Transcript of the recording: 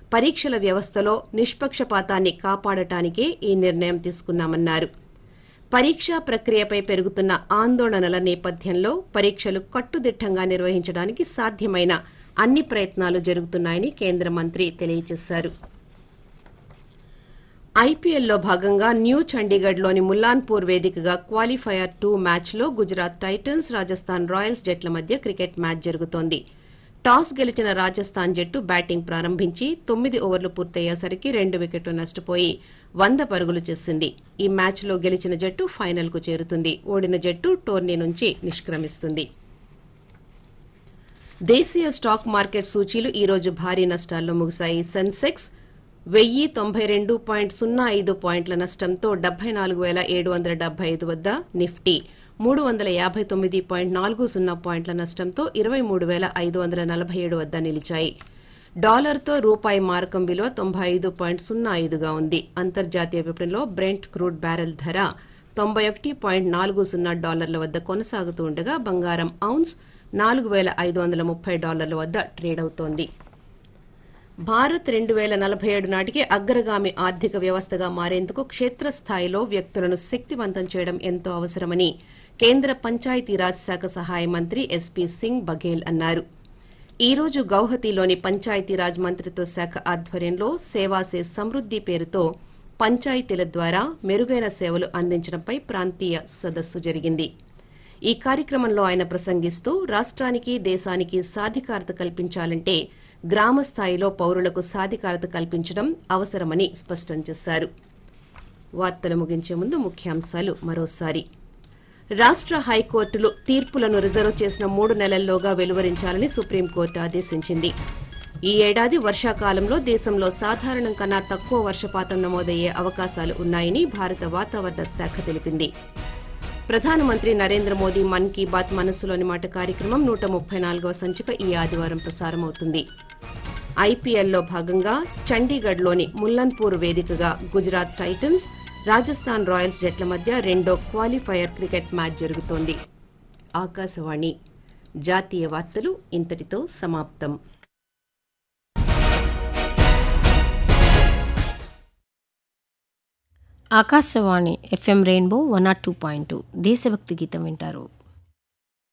పరీక్షల వ్యవస్థలో నిష్పక్షపాతాన్ని కాపాడటానికే ఈ నిర్ణయం తీసుకున్నామన్నారు పరీక్షా ప్రక్రియపై పెరుగుతున్న ఆందోళనల నేపథ్యంలో పరీక్షలు కట్టుదిట్టంగా నిర్వహించడానికి సాధ్యమైన అన్ని ప్రయత్నాలు జరుగుతున్నాయని కేంద్ర మంత్రి తెలియజేశారు ఐపీఎల్లో భాగంగా న్యూ చండీగఢ్లోని ముల్లాన్పూర్ వేదికగా క్వాలిఫైయర్ టూ మ్యాచ్లో గుజరాత్ టైటన్స్ రాజస్థాన్ రాయల్స్ జట్ల మధ్య క్రికెట్ మ్యాచ్ జరుగుతోంది టాస్ గెలిచిన రాజస్థాన్ జట్టు బ్యాటింగ్ ప్రారంభించి తొమ్మిది ఓవర్లు పూర్తయ్యేసరికి రెండు వికెట్లు నష్టపోయి వంద పరుగులు చేసింది ఈ మ్యాచ్లో గెలిచిన జట్టు ఫైనల్కు చేరుతుంది ఓడిన జట్టు టోర్నీ నుంచి నిష్క్రమిస్తుంది దేశీయ స్టాక్ మార్కెట్ సూచీలు ఈ రోజు భారీ నష్టాల్లో ముగిశాయి సెన్సెక్స్ వెయ్యి తొంభై రెండు పాయింట్ సున్నా ఐదు పాయింట్ల నష్టంతో డెబ్బై నాలుగు వేల ఏడు వందల డెబ్బై ఐదు వద్ద నిఫ్టీ మూడు వందల యాభై తొమ్మిది పాయింట్ నాలుగు సున్నా పాయింట్ల నష్టంతో ఇరవై మూడు వేల ఐదు వందల నలభై ఏడు వద్ద నిలిచాయి డాలర్తో రూపాయి మారకం విలువ తొంభై ఐదు పాయింట్ సున్నా ఐదుగా ఉంది అంతర్జాతీయ విపణిలో బ్రెంట్ క్రూడ్ బ్యారెల్ ధర తొంభై ఒకటి పాయింట్ నాలుగు సున్నా డాలర్ల వద్ద కొనసాగుతూ ఉండగా బంగారం ఔన్స్ నాలుగు వేల ఐదు వందల ముప్పై డాలర్ల వద్ద ట్రేడ్ అవుతోంది భారత్ రెండు వేల నలభై ఏడు నాటికి అగ్రగామి ఆర్థిక వ్యవస్థగా మారేందుకు క్షేత్రస్థాయిలో వ్యక్తులను శక్తివంతం చేయడం ఎంతో అవసరమని కేంద్ర పంచాయతీరాజ్ శాఖ సహాయ మంత్రి ఎస్పీ సింగ్ బఘేల్ అన్నారు ఈ రోజు గౌహతిలోని పంచాయతీరాజ్ మంత్రిత్వ శాఖ ఆధ్వర్యంలో సేవాసే సమృద్ది పేరుతో పంచాయతీల ద్వారా మెరుగైన సేవలు అందించడంపై ప్రాంతీయ సదస్సు జరిగింది ఈ కార్యక్రమంలో ఆయన ప్రసంగిస్తూ రాష్ట్రానికి దేశానికి సాధికారత కల్పించాలంటే గ్రామ స్థాయిలో పౌరులకు సాధికారత కల్పించడం అవసరమని స్పష్టం చేశారు వార్తలు ముగించే ముందు ముఖ్యాంశాలు మరోసారి రాష్ట్ర హైకోర్టులు తీర్పులను రిజర్వ్ చేసిన మూడు నెలల్లోగా వెలువరించాలని సుప్రీంకోర్టు ఆదేశించింది ఈ ఏడాది వర్షాకాలంలో దేశంలో సాధారణం కన్నా తక్కువ వర్షపాతం నమోదయ్యే అవకాశాలు ఉన్నాయని భారత వాతావరణ శాఖ తెలిపింది ప్రధానమంత్రి నరేంద్ర మోదీ మన్ కీ బాత్ మనస్సులోని మాట కార్యక్రమం నూట ముప్పై నాలుగవ సంచిక ఈ ఆదివారం ప్రసారమవుతుంది ఐపీఎల్లో భాగంగా చండీగఢ్లోని ముల్లన్పూర్ వేదికగా గుజరాత్ టైటన్స్ రాజస్థాన్ రాయల్స్ జట్ల మధ్య రెండో క్వాలిఫైయర్ క్రికెట్ మ్యాచ్ జరుగుతోంది ఆకాశవాణి జాతీయ వార్తలు ఇంతటితో సమాప్తం Akashvani FM rainbow one nought two point two దేశభక్తి గీతం వింటారు